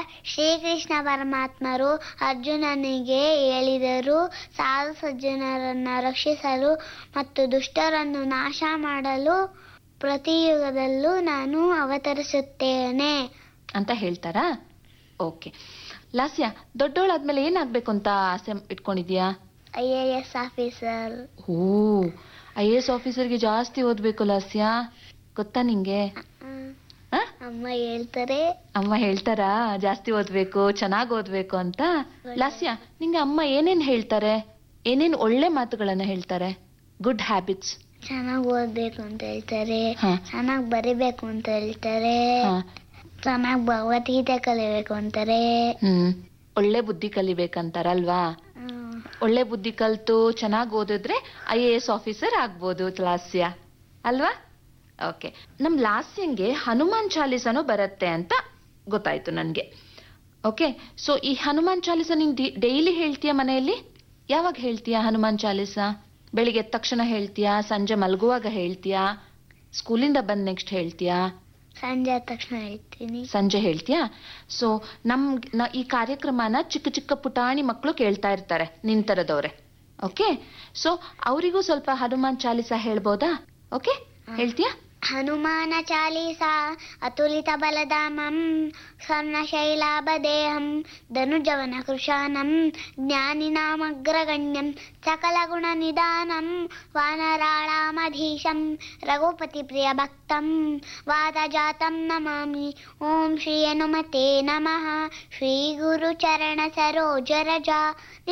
ಶ್ರೀಕೃಷ್ಣ ಪರಮಾತ್ಮರು ಅರ್ಜುನನಿಗೆ ಹೇಳಿದರು ಸಾಧು ಸಜ್ಜನರನ್ನ ರಕ್ಷಿಸಲು ಮತ್ತು ದುಷ್ಟರನ್ನು ನಾಶ ಮಾಡಲು ಪ್ರತಿ ಯುಗದಲ್ಲೂ ನಾನು ಅವತರಿಸುತ್ತೇನೆ ಅಂತ ಹೇಳ್ತಾರಾ ಓಕೆ ಲಾಸ್ಯ ದೊಡ್ಡೋಳಾದ್ಮೇಲೆ ಏನಾಗ್ಬೇಕು ಅಂತ ಆಸೆ ಇಟ್ಕೊಂಡಿದ್ಯಾ ಐ ಎ ಎಸ್ ಆಫೀಸರ್ ಓ ಐ ಎ ಎಸ್ ಆಫೀಸರ್ಗೆ ಜಾಸ್ತಿ ಓದ್ಬೇಕು ಲಾಸ್ಯ ಗೊತ್ತಾ ನಿಂಗೆ ಆ? ಅಮ್ಮ ಹೇಳ್ತಾರೆ ಅಮ್ಮ ಹೇಳ್ತಾರಾ ಜಾಸ್ತಿ ಓದ್ಬೇಕು ಚೆನ್ನಾಗ್ ಓದ್ಬೇಕು ಅಂತ ಲಾಸ್ಯ ನಿಂಗೆ ಅಮ್ಮ ಏನೇನ್ ಹೇಳ್ತಾರೆ ಏನೇನ್ ಒಳ್ಳೆ ಮಾತುಗಳನ್ನ ಹೇಳ್ತಾರೆ ಗುಡ್ ಹ್ಯಾಬಿಟ್ಸ್ ಚೆನ್ನಾಗಿ ಓದ್ಬೇಕು ಅಂತ ಹೇಳ್ತಾರೆ ಹಾ. ಚೆನ್ನಾಗಿ ಬರಿಬೇಕು ಅಂತ ಹೇಳ್ತಾರೆ ಚೆನ್ನಾಗಿ ಭಗವದ್ಗೀತೆ ಕಲಿಬೇಕು ಅಂತಾರೆ ಹ್ಮ್ ಒಳ್ಳೆ ಬುದ್ಧಿ ಕಲಿಬೇಕಂತಾರಲ್ವಾ ಹ್ಮ್. ಒಳ್ಳೆ ಬುದ್ಧಿ ಕಲ್ತು ಚೆನ್ನಾಗಿ ಓದಿದ್ರೆ ಐ ಎ ಎಸ್ ಆಫೀಸರ್ ಆಗ್ಬೋದು ಲಾಸ್ಯ ಅಲ್ವಾ ಓಕೆ ನಮ್ ಲಾಸ್ಯಂಗೆ ಹನುಮಾನ್ ಚಾಲೀಸನು ಬರುತ್ತೆ ಅಂತ ಗೊತ್ತಾಯ್ತು ನನ್ಗೆ ಓಕೆ ಸೊ ಈ ಹನುಮಾನ್ ಚಾಲೀಸ ನೀನ್ ಡೈಲಿ ಹೇಳ್ತೀಯ ಮನೆಯಲ್ಲಿ ಯಾವಾಗ ಹೇಳ್ತೀಯ ಹನುಮಾನ್ ಚಾಲೀಸ ಬೆಳಿಗ್ಗೆ ಎದ್ದ ತಕ್ಷಣ ಹೇಳ್ತೀಯಾ ಸಂಜೆ ಮಲಗುವಾಗ ಹೇಳ್ತೀಯಾ ಸ್ಕೂಲಿಂದ ಬಂದ್ ನೆಕ್ಸ್ಟ್ ಹೇಳ್ತೀಯಾ ಸಂಜೆ ಆದ ತಕ್ಷಣ ಹೇಳ್ತೀನಿ ಸಂಜೆ ಹೇಳ್ತೀಯಾ ಸೊ ನಮ್ ನ- ಈ ಕಾರ್ಯಕ್ರಮನ ಚಿಕ್ಕ ಚಿಕ್ಕ ಪುಟಾಣಿ ಮಕ್ಕಳು ಕೇಳ್ತಾ ಇರ್ತಾರೆ ನಿನ್ ತರದವ್ರೆ ಓಕೆ ಸೊ ಅವರಿಗೂ ಸ್ವಲ್ಪ ಹನುಮಾನ್ ಚಾಲಿಸ ಹೇಳ್ಬೋದಾ ಓಕೆ ಹೇಳ್ತೀಯಾ ಹನುಮಾನ ಚಾಲೀಸ ಅತುಲಿತ ಬಲಧಾಮಂ ಸ್ವರ್ಣಶೈಲಾಭದೇಹಂ ಧನುಜವನ ಕೃಶಾನಂ ಜ್ಞಾನಿನಾಮಗ್ರಗಣ್ಯಂ ಸಕಲ ಗುಣ ನಿಧಾನಂ ವಾನರಾಳಾಮಧೀಶಂ ರಘುಪತಿ ಪ್ರಿಯ ಭಕ್ತಂ ವಾದಜಾತಂ ನಮಾಮಿ ಓಂ ಶ್ರೀ ಹನುಮತೆ ನಮಃ ಶ್ರೀ ಗುರು ಚರಣ ಸರೋಜ ರಜಾ